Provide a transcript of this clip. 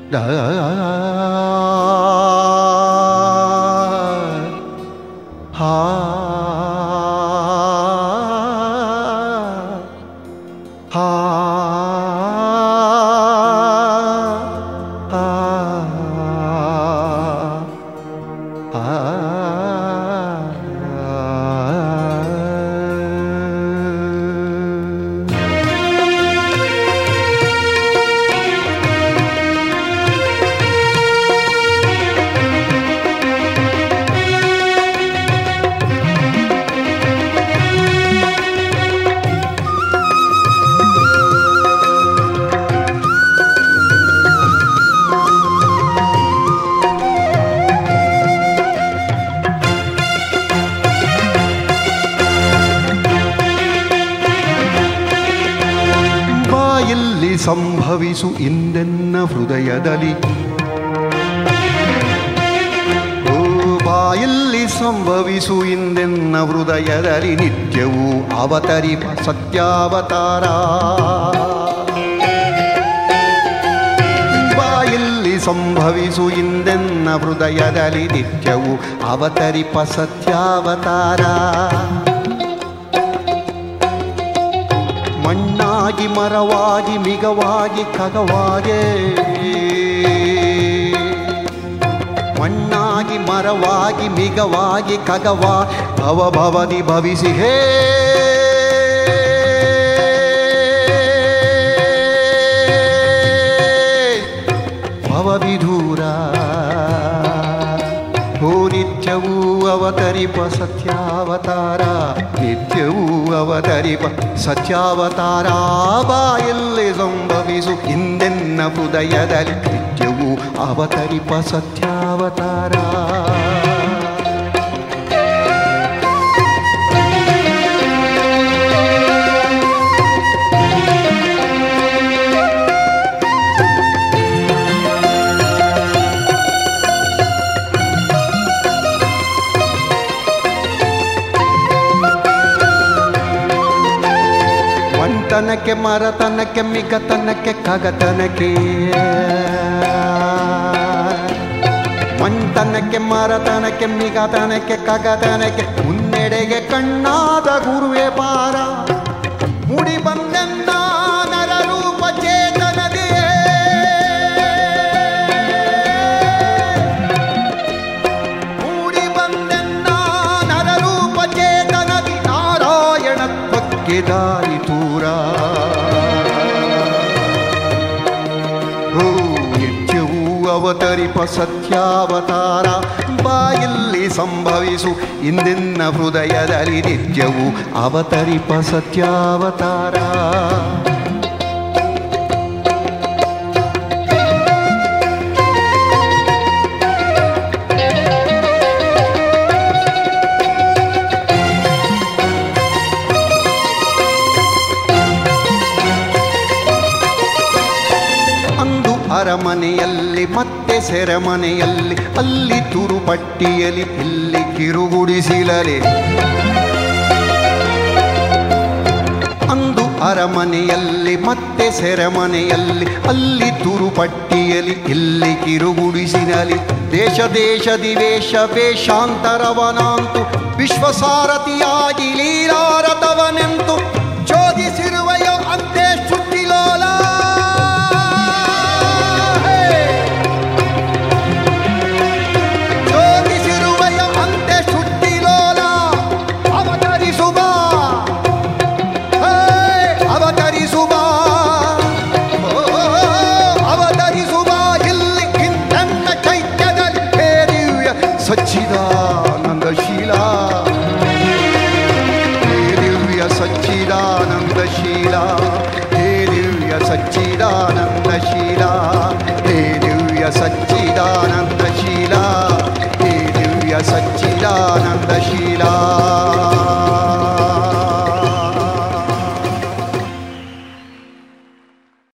ಹಾ ಹಾ ಬಾಯಲ್ಲಿ ಸಂಭವಿಸು ಇಂದೆನ್ನ ಹೃದಯದಲ್ಲಿ ಓ ಬಾಯಲ್ಲಿ ಸಂಭವಿಸು ಇಂದೆನ್ನ ಹೃದಯದಲ್ಲಿ ನಿತ್ಯವೂ ಅವತರಿಪ ಸತ್ಯಾವತಾರ ಬಾಯಲ್ಲಿ ಸಂಭವಿಸು ಇಂದೆನ್ನ ಹೃದಯದಲ್ಲಿ ನಿತ್ಯವೂ ಅವತರಿಪ ಸತ್ಯಾವತಾರ ಮಣ್ಣಾಗಿ ಮರವಾಗಿ ಮಿಗವಾಗಿ ಖಗವಾಗೆ ಮಣ್ಣಾಗಿ ಮರವಾಗಿ ಮಿಗವಾಗಿ ಖಗವಾ ಭವ ಭವದಿ ಭವಿಸಿ ಹೇ ಭವವಿಧೂರ ಓ ನಿತ್ಯವೂ ಅವತರಿಪ ಸತ್ಯಾವತಾರ ನಿತ್ಯವೂ ಅವತರಿಪ ಸತ್ಯಾವತಾರ ಬಾಯಲ್ಲಿ ಸಂಭವಿಸು ಹಿಂದೆನ್ನ ಹೃದಯದಲ್ಲಿ ನಿತ್ಯವೂ ಅವತರಿಪ ಸತ್ಯಾವತಾರ ಮಂಟನಕ್ಕೆ ಮರತನಕ್ಕೆ ಮಿಗತನಕ್ಕೆ ಕಗತನಕ್ಕೆ ಮಂಟನಕ್ಕೆ ಮರತನಕ್ಕೆ ಮಿಗತನಕ್ಕೆ ಕಗತನಕ್ಕೆ ಮುನ್ನೆಡೆಗೆ ಕಣ್ಣಾದ ಗುರುವೆ ಪಾರ ಮುಡಿ ಬಂದೆನ್ನ ನರರೂಪ ಚೇತನದೇ ಮೂಡಿ ಬಂದೆನ್ನ ನರರೂಪ ಚೇತನದಿ ನಾರಾಯಣತ್ವಕ್ಕೆ ದಾರಿ ತೂರ ಹೋ ನಿತ್ಯವೂ ಅವತರಿಪ ಸತ್ಯಾವತಾರ ಬಾಯಲ್ಲಿ ಸಂಭವಿಸು ಇಂದಿನ ಹೃದಯದಲ್ಲಿ ನಿತ್ಯವೂ ಅವತರಿಪ ಸತ್ಯಾವತಾರ ಅಂದು ಅರಮನೆಯಲ್ಲಿ ಮತ್ತೆ ಸೆರೆಮನೆಯಲ್ಲಿ ಅಲ್ಲಿ ತುರುಪಟ್ಟಿಯಲ್ಲಿ ಇಲ್ಲಿ ಕಿರುಗುಡಿಸಿಲಲೆ ಅಂದು ಅರಮನೆಯಲ್ಲಿ ಮತ್ತೆ ಸೆರೆಮನೆಯಲ್ಲಿ ಅಲ್ಲಿ ತುರುಪಟ್ಟಿಯಲ್ಲಿ ಇಲ್ಲಿ ಕಿರುಗುಡಿಸಿನಲಿ ದೇಶ ದೇಶದಿ ವೇಷ ವೇಷಾಂತರವನಾಂತು ವಿಶ್ವಸಾರಥಿಯಾಗಿ ಲೀಲಾರಥವನೆಂತು ಚೋದಿಸಿರುವೆಯೋ ಅಂತೆ ಸುತ್ತಿಲೋಲ ಚೋದಿಸಿರುವೆಯೋ ಅಂತೆ ಸುತ್ತಿಲೋಲ ಅವತರಿಸುವ ಹೇ, ಅವತರಿಸುವ ಓ, ಅವತರಿಸುವ ಇಲ್ಲಿ ಇಂದನ್ನ ಚೈತ್ಯದಲ್ಲಿ ಹೇ ದಿವ್ಯ ಸಚ್ಚಿದಾನಂದಶೀಲ ಹೇ ದಿವ್ಯ ಸಚ್ಚಿದಾನಂದಶೀಲ ಹೇ ದಿವ್ಯ ಸಚ್ಚಿದಾನಂದಶೀಲ ಹೇ ದಿವ್ಯ ಸಚ್ಚಿದಾನಂದಶೀಲ ಹೇ ದಿವ್ಯ ಸಚ್ಚಿದಾನಂದಶೀಲ